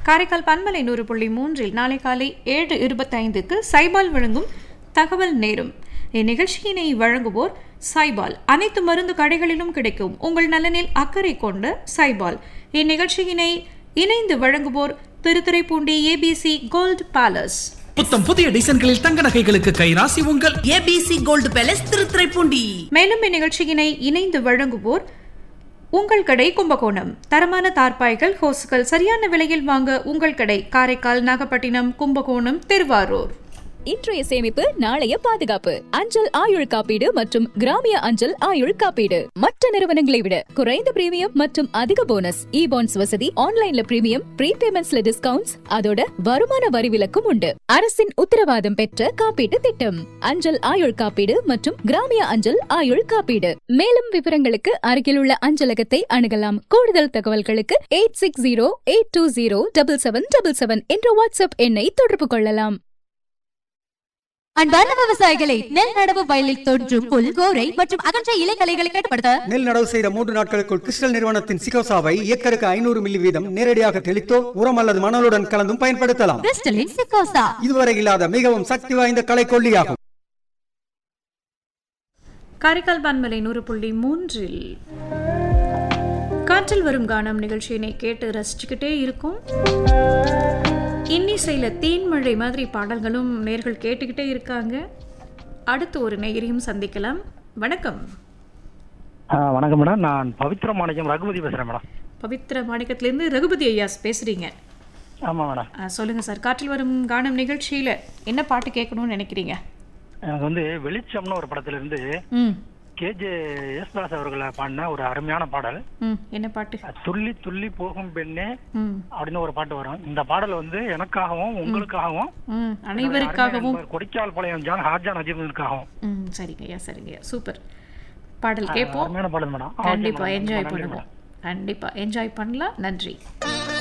காரைக்கால் பன்மலை நூறு புள்ளி மூன்றில் நாளை காலை ஏழு இருபத்தைந்துக்கு சைபால் வழங்கும் தகவல் நேரும் இந்நிகழ்ச்சியினை வழங்குவோர் சைபால் அனைத்து மருந்து கடைகளிலும் கிடைக்கும் உங்கள் நலனில் அக்கறை கொண்ட சைபால் இந்நிகழ்ச்சியினை இணைந்து வழங்குவோர் திருத்துறைப்பூண்டி ஏபிசி கோல்ட் பேலஸ் புத்தம் புதிய டிசைன்களில் தங்க நகைகளுக்கு கைராசி உங்கள் ஏபிசி கோல்டு பேலஸ் திருத்துறைப்பூண்டி மேலும் இந்நிகழ்ச்சியினை இணைந்து வழங்குவோர் உங்கள் கடை கும்பகோணம் தரமான தார்பாய்கள் ஹோஸ்கள் சரியான விலையில் வாங்க உங்கள் கடை காரைக்கால் நாகப்பட்டினம் கும்பகோணம் திருவாரூர் இன்றைய சேமிப்பு நாளைய பாதுகாப்பு அஞ்சல் ஆயுள் காப்பீடு மற்றும் கிராமிய அஞ்சல் ஆயுள் காப்பீடு மற்ற நிறுவனங்களை விட குறைந்த பிரீமியம் மற்றும் அதிக போனஸ் இ பாண்ட்ஸ் வசதி ஆன்லைன்ல பிரீமியம் ப்ரீபேமெண்ட்ஸ்ல டிஸ்கவுண்ட்ஸ் அதோட வருமான வரி விலக்கும் உண்டு அரசின் உத்தரவாதம் பெற்ற காப்பீட்டு திட்டம் அஞ்சல் ஆயுள் காப்பீடு மற்றும் கிராமிய அஞ்சல் ஆயுள் காப்பீடு மேலும் விவரங்களுக்கு அருகிலுள்ள அஞ்சலகத்தை அணுகலாம் கூடுதல் தகவல்களுக்கு eight six zero eight two zero double seven double seven என்ற வாட்ஸ்அப் எண்ணை தொடர்பு கொள்ளலாம் அன்பார்ந்த விவசாயிகளை நெல் நடவு வயலில் தோன்றும் புல் கோரை மற்றும் அகன்ற இலைக்களைகளை கட்டுப்படுத்த நெல் நடவு செய்த மூன்று நாட்களுக்குள் கிறிஸ்டல் நிறுவனத்தின் சிகோசாவை ஏக்கருக்கு ஐநூறு மில்லி வீதம் நேரடியாக தெளித்தோ உரம் அல்லது மணலுடன் கலந்தும் பயன்படுத்தலாம் கிறிஸ்டலின் சிக்கோசா இதுவரை இல்லாத மிகவும் சக்தி வாய்ந்த களைக்கொல்லியாகும் காரைக்கால் பன்மலை நூறு புள்ளி மூன்றில் காற்றில் வரும் கானம் நிகழ்ச்சியினை கேட்டு ரசிச்சுக்கிட்டே இருக்கும் இன்னிசையில் தேன்மழை மாதிரி பாடல்களும் நேர்கள் கேட்டுக்கிட்டே இருக்காங்க அடுத்து ஒரு நேயரையும் சந்திக்கலாம் வணக்கம் ஆ, வணக்கம் மேடம் நான் பவித்ர மாணிக்கம் ரகுபதி பேசுறேன் மேடம் பவித்ர மாணிக்கத்திலேருந்து ரகுபதி ஐயாஸ் பேசுறீங்க ஆமா மேடம் ஆ, சொல்லுங்க சார் காற்றில் வரும் கானம் நிகழ்ச்சியில என்ன பாட்டு கேட்கணும்னு நினைக்கிறீங்க எனக்கு வந்து வெளிச்சம்னு ஒரு படத்துல இருந்து ம் கேஜே யேசுதாஸ் அவர்களை பாடின ஒரு அருமையான பாடல் ம் என்ன பாட்டு துள்ளி துள்ளி போகும் பெண்ணே ம் அப்படின்னு ஒரு பாட்டு வரும் இந்த பாடல் வந்து எனக்காகவும் உங்களுக்காகவும் ம் அனைவருக்காகவும் அருமை நண்பர் கொடிக்கால் பாளையம் ஜான் ஹாஜா நஜீபனுக்காகவும் ம் சரிங்கய்யா சரிங்கய்யா சூப்பர் பாடல் கேட்போம் அருமையான பாடல் மேடம் கண்டிப்பா என்ஜாய் பண்ணுவோம் கண்டிப்பா என்ஜாய் பண்ணலாம் நன்றி